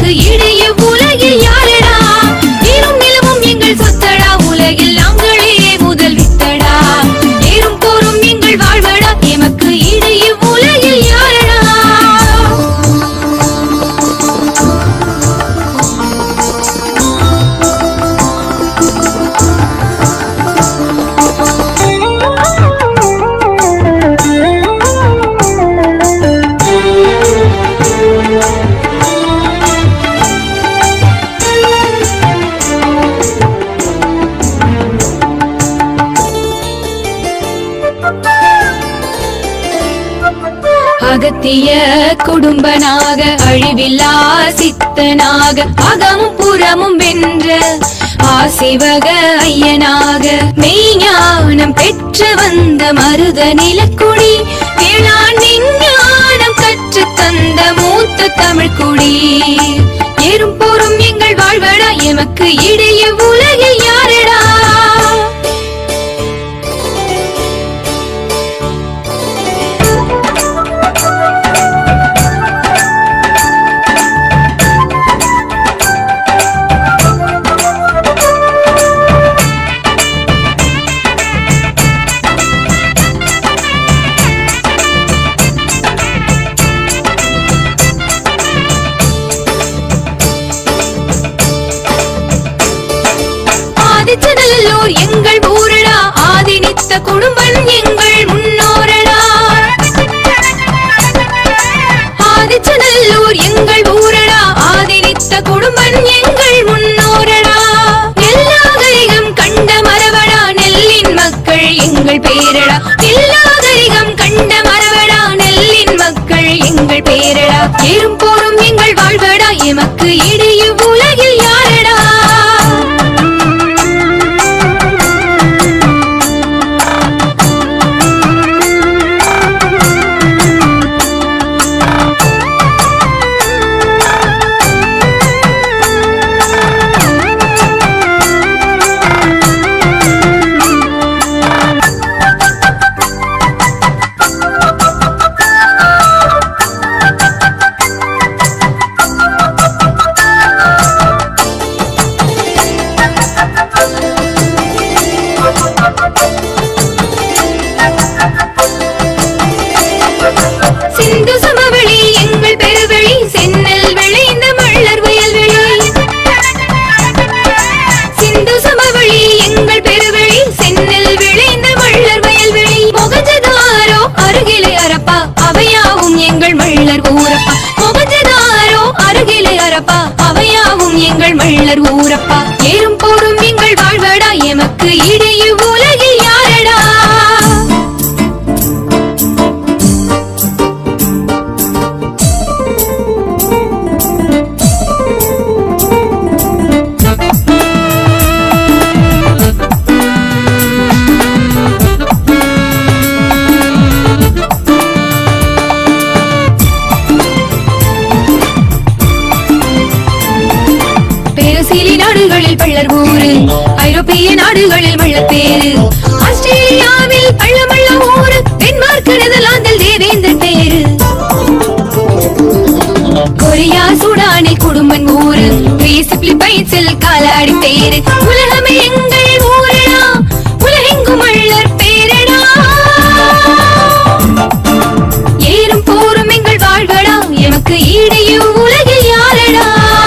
இடைய உலகில் யாரடா நீரும் நிலவும் எங்கள் சொத்தடா உலகில் நாங்களே முதல் வித்தடா நேரும் போரும் எங்கள் வாழ்வடா எமக்கு இடைய உலகில் யாரடா அகத்திய குடும்பனாக அழிவில்லா சித்தனாக அகமும் புறமும் வென்ற ஆசிவக ஐயனாக மெய்ஞானம் பெற்று வந்த மருத நிலக்குடி வேளாண் விஞ்ஞானம் கற்று தந்த மூத்த தமிழ்குடி ஏறும் போரும் எங்கள் வாழ்வடா எமக்கு இடைய உலகில் யாரடா ஆதிச்சநல்லூர் எங்கள் ஊரடா ஆதினித்த குடும்பம் எங்கள் முன்னோரடா ஆதிச்சநல்லூர் எங்கள் ஊரடா ஆதினித்த குடும்பம் எங்கள் முன்னோரடா எல்லாகரிகம் கண்ட மரவடா நெல்லின் மக்கள் எங்கள் பேரடா எல்லாகரிகம் கண்ட மரவடா நெல்லின் மக்கள் எங்கள் பேரடா ஏறும் போரும் எங்கள் வாழ்வடா எமக்கு இடைய உலகில் யாரடா சிந்து சமவெளி எங்கள் பெருவெளி சென்னல் விளைந்த மள்ளர் வயல்வெளி சிந்து சமவெளி எங்கள் பெருவெளி சென்னல் விளைந்த மள்ளர் வயல்வெளி முகஜதாரோ அருகிலே அரப்பா அவையாவும் எங்கள் மள்ளர் ஊரப்பா முகஜதாரோ அருகிலே அரப்பா அவையாவும் எங்கள் மள்ளர் ஊரப்பா ஏறும் போரும் எங்கள் வாழ்வடா எமக்கு இடைய உலகில் யாரடா பேரசீலி நாடுகளில் பள்ளர் ஊரு ஐரோப்பிய நாடுகளில் மள்ளப்பேரு ஆஸ்திரேலியாவில் பள்ளமள்ள ஊரு டென்மார்க் நெதர்லாந்தில் தேவேந்தர் பேரு கொரியா சூடானில் குடும்பன் ஊரு கிரீஸ் பிலிப்பைன்ஸில் காலாடி பேரு உலகமே எங்கள் ஊரடா உலகெங்கும் மள்ளர் பேரடா ஏறும் போரும் எங்கள் வாழ்வடா எமக்கு ஈடைய உலகில் யாரடா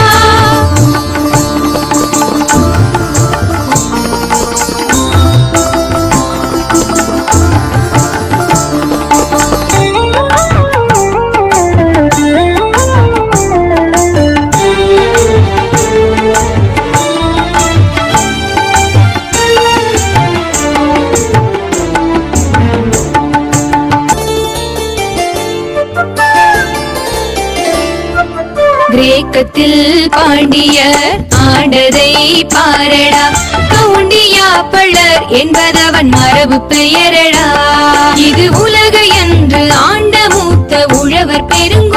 கிரேக்கத்தில் பாண்டியர் ஆண்டதை பாரடா கவுண்டியா பள்ளர் என்பதவன் மரபு பெயரடா இது உலக என்று ஆண்ட மூத்த உழவர் பெருங்க